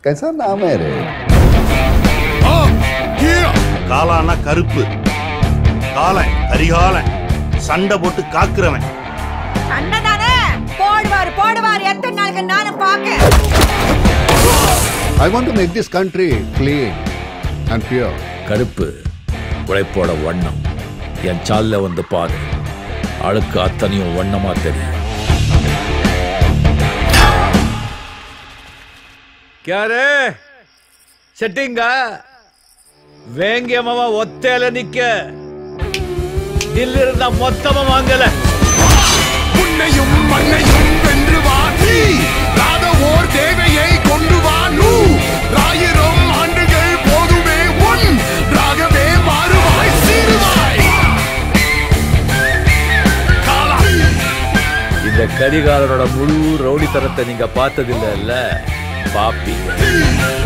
कैसा नाम है रे காலானா கருப்பு காலன் கரிகாலன் சண்டை போட்டு காக்குறவன் சண்டை தானே போடுவாரு போடுவாரு எத்தனை நாளுக்கு நானும் பாக்க I want to make this country clean and pure. கருப்பு உழைப்போட வண்ணம் என் சால்ல வந்து பாரு அழுக்கு அத்தனையும் வண்ணமா தெரியும் ಕ್ಯಾರೇ ಸೆಟ್ಟಿಂಗ வேங்கியமாவ ஒத்தையில நிக்க தில்லிருந்த மொத்தமா வாங்கல உன்னையும் மண்ணையும் வென்று வாசி ராத ஓர் தேவையை கொண்டு வா நூ ஆயிரம் ஆண்டுகள் போதுமே உன் ராகவே மாறுவாய் சீருவாய் காலா இந்த கரிகாலனோட முழு ரவுடித்தனத்தை நீங்க பார்த்ததில்ல இல்ல பாப்பீங்க